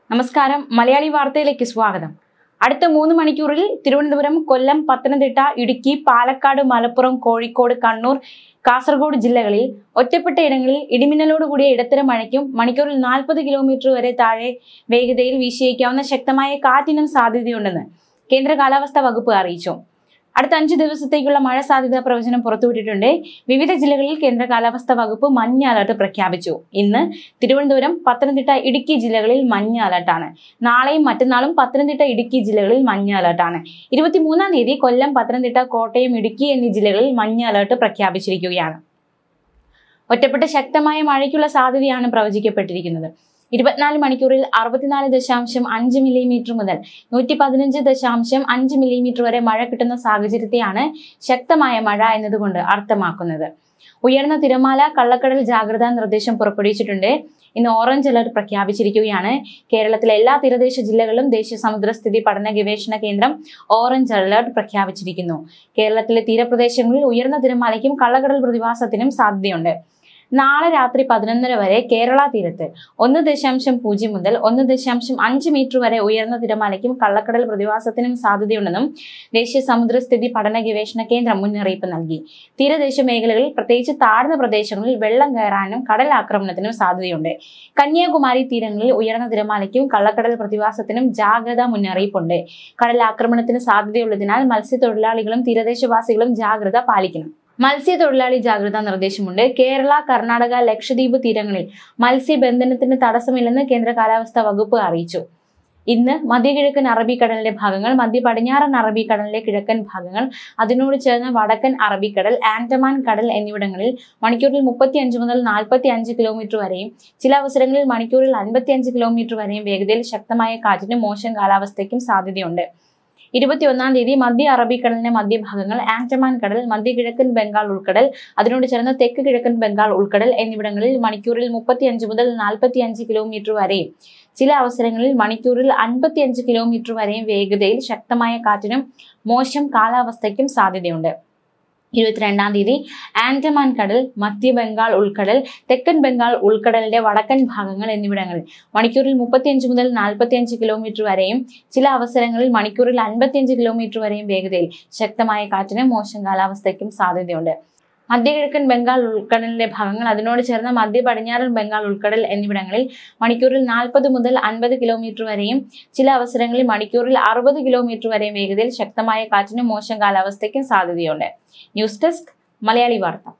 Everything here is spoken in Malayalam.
നമസ്കാരം മലയാളി വാർത്തയിലേക്ക് സ്വാഗതം അടുത്ത മൂന്ന് മണിക്കൂറിൽ തിരുവനന്തപുരം കൊല്ലം പത്തനംതിട്ട ഇടുക്കി പാലക്കാട് മലപ്പുറം കോഴിക്കോട് കണ്ണൂർ കാസർഗോഡ് ജില്ലകളിൽ ഒറ്റപ്പെട്ട ഇടങ്ങളിൽ ഇടിമിന്നലോടുകൂടിയ ഇടത്തരം മഴയ്ക്കും മണിക്കൂറിൽ നാൽപ്പത് കിലോമീറ്റർ വരെ താഴെ വേഗതയിൽ വീശിയേക്കാവുന്ന ശക്തമായ കാറ്റിനും സാധ്യതയുണ്ടെന്ന് കേന്ദ്ര കാലാവസ്ഥാ വകുപ്പ് അറിയിച്ചു അടുത്ത അഞ്ച് ദിവസത്തേക്കുള്ള മഴ സാധ്യതാ പ്രവചനം പുറത്തുവിട്ടിട്ടുണ്ട് വിവിധ ജില്ലകളിൽ കേന്ദ്ര കാലാവസ്ഥാ വകുപ്പ് മഞ്ഞ അലർട്ട് പ്രഖ്യാപിച്ചു ഇന്ന് തിരുവനന്തപുരം പത്തനംതിട്ട ഇടുക്കി ജില്ലകളിൽ മഞ്ഞ അലർട്ടാണ് നാളെയും മറ്റന്നാളും പത്തനംതിട്ട ഇടുക്കി ജില്ലകളിൽ മഞ്ഞ അലർട്ടാണ് ഇരുപത്തിമൂന്നാം തീയതി കൊല്ലം പത്തനംതിട്ട കോട്ടയം ഇടുക്കി എന്നീ ജില്ലകളിൽ മഞ്ഞ അലർട്ട് പ്രഖ്യാപിച്ചിരിക്കുകയാണ് ഒറ്റപ്പെട്ട ശക്തമായ മഴയ്ക്കുള്ള സാധ്യതയാണ് പ്രവചിക്കപ്പെട്ടിരിക്കുന്നത് ഇരുപത്തിനാല് മണിക്കൂറിൽ അറുപത്തിനാല് ദശാംശം അഞ്ച് മില്ലിമീറ്റർ മുതൽ നൂറ്റി പതിനഞ്ച് ദശാംശം അഞ്ച് മില്ലിമീറ്റർ വരെ മഴ കിട്ടുന്ന സാഹചര്യത്തെയാണ് ശക്തമായ മഴ എന്നതുകൊണ്ട് അർത്ഥമാക്കുന്നത് ഉയർന്ന തിരമാല കള്ളക്കടൽ ജാഗ്രതാ നിർദ്ദേശം പുറപ്പെടുവിച്ചിട്ടുണ്ട് ഇന്ന് ഓറഞ്ച് അലർട്ട് പ്രഖ്യാപിച്ചിരിക്കുകയാണ് കേരളത്തിലെ എല്ലാ തീരദേശ ജില്ലകളിലും ദേശീയ സമുദ്രസ്ഥിതി പഠന ഗവേഷണ കേന്ദ്രം ഓറഞ്ച് അലർട്ട് പ്രഖ്യാപിച്ചിരിക്കുന്നു കേരളത്തിലെ തീരപ്രദേശങ്ങളിൽ ഉയർന്ന തിരമാലയ്ക്കും കള്ളക്കടൽ പ്രതിഭാസത്തിനും സാധ്യതയുണ്ട് നാളെ രാത്രി പതിനൊന്നര വരെ കേരള തീരത്ത് ഒന്ന് ദശാംശം പൂജ്യം മുതൽ ഒന്ന് ദശാംശം അഞ്ച് മീറ്റർ വരെ ഉയർന്ന തിരമാലയ്ക്കും കള്ളക്കടൽ പ്രതിഭാസത്തിനും സാധ്യതയുണ്ടെന്നും ദേശീയ സമുദ്രസ്ഥിതി പഠന ഗവേഷണ കേന്ദ്രം മുന്നറിയിപ്പ് നൽകി തീരദേശ മേഖലകളിൽ പ്രത്യേകിച്ച് താഴ്ന്ന പ്രദേശങ്ങളിൽ വെള്ളം കയറാനും കടൽ ആക്രമണത്തിനും സാധ്യതയുണ്ട് കന്യാകുമാരി തീരങ്ങളിൽ ഉയർന്ന തിരമാലയ്ക്കും കള്ളക്കടൽ പ്രതിഭാസത്തിനും ജാഗ്രതാ മുന്നറിയിപ്പുണ്ട് കടൽ ആക്രമണത്തിന് സാധ്യതയുള്ളതിനാൽ മത്സ്യത്തൊഴിലാളികളും തീരദേശവാസികളും ജാഗ്രത പാലിക്കണം മത്സ്യത്തൊഴിലാളി ജാഗ്രതാ നിർദ്ദേശമുണ്ട് കേരള കർണാടക ലക്ഷദ്വീപ് തീരങ്ങളിൽ മത്സ്യബന്ധനത്തിന് തടസ്സമില്ലെന്ന് കേന്ദ്ര കാലാവസ്ഥാ വകുപ്പ് അറിയിച്ചു ഇന്ന് മധ്യകിഴക്കൻ അറബിക്കടലിന്റെ ഭാഗങ്ങൾ മധ്യ പടിഞ്ഞാറൻ അറബിക്കടലിലെ കിഴക്കൻ ഭാഗങ്ങൾ അതിനോട് ചേർന്ന വടക്കൻ അറബിക്കടൽ ആൻഡമാൻ കടൽ എന്നിവിടങ്ങളിൽ മണിക്കൂറിൽ മുപ്പത്തി അഞ്ച് മുതൽ നാൽപ്പത്തി അഞ്ച് കിലോമീറ്റർ വരെയും ചില അവസരങ്ങളിൽ മണിക്കൂറിൽ അൻപത്തി അഞ്ച് കിലോമീറ്റർ വരെയും വേഗതയിൽ ശക്തമായ കാറ്റിനും മോശം കാലാവസ്ഥയ്ക്കും സാധ്യതയുണ്ട് ഇരുപത്തിയൊന്നാം തീയതി മധ്യ അറബിക്കടലിന്റെ മധ്യഭാഗങ്ങൾ ആൻഡമാൻ കടൽ മധ്യ കിഴക്കൻ ബംഗാൾ ഉൾക്കടൽ അതിനോട് ചേർന്ന തെക്ക് കിഴക്കൻ ബംഗാൾ ഉൾക്കടൽ എന്നിവിടങ്ങളിൽ മണിക്കൂറിൽ മുപ്പത്തിയഞ്ച് മുതൽ നാൽപ്പത്തി അഞ്ച് കിലോമീറ്റർ വരെയും ചില അവസരങ്ങളിൽ മണിക്കൂറിൽ അൻപത്തി അഞ്ച് കിലോമീറ്റർ വരെയും വേഗതയിൽ ശക്തമായ കാറ്റിനും മോശം കാലാവസ്ഥയ്ക്കും സാധ്യതയുണ്ട് ഇരുപത്തിരണ്ടാം തീയതി ആൻഡമാൻ കടൽ മധ്യ ബംഗാൾ ഉൾക്കടൽ തെക്കൻ ബംഗാൾ ഉൾക്കടലിന്റെ വടക്കൻ ഭാഗങ്ങൾ എന്നിവിടങ്ങളിൽ മണിക്കൂറിൽ മുപ്പത്തിയഞ്ച് മുതൽ നാൽപ്പത്തിയഞ്ച് കിലോമീറ്റർ വരെയും ചില അവസരങ്ങളിൽ മണിക്കൂറിൽ അൻപത്തിയഞ്ച് കിലോമീറ്റർ വരെയും വേഗതയിൽ ശക്തമായ കാറ്റിന് മോശം കാലാവസ്ഥയ്ക്കും സാധ്യതയുണ്ട് മധ്യകിഴക്കൻ ബംഗാൾ ഉൾക്കടലിന്റെ ഭാഗങ്ങൾ അതിനോട് ചേർന്ന മധ്യ പടിഞ്ഞാറൻ ബംഗാൾ ഉൾക്കടൽ എന്നിവിടങ്ങളിൽ മണിക്കൂറിൽ നാൽപ്പത് മുതൽ അൻപത് കിലോമീറ്റർ വരെയും ചില അവസരങ്ങളിൽ മണിക്കൂറിൽ അറുപത് കിലോമീറ്റർ വരെയും വേഗതയിൽ ശക്തമായ കാറ്റിനും മോശം കാലാവസ്ഥയ്ക്കും സാധ്യതയുണ്ട് ന്യൂസ് ഡെസ്ക് മലയാളി വാർത്ത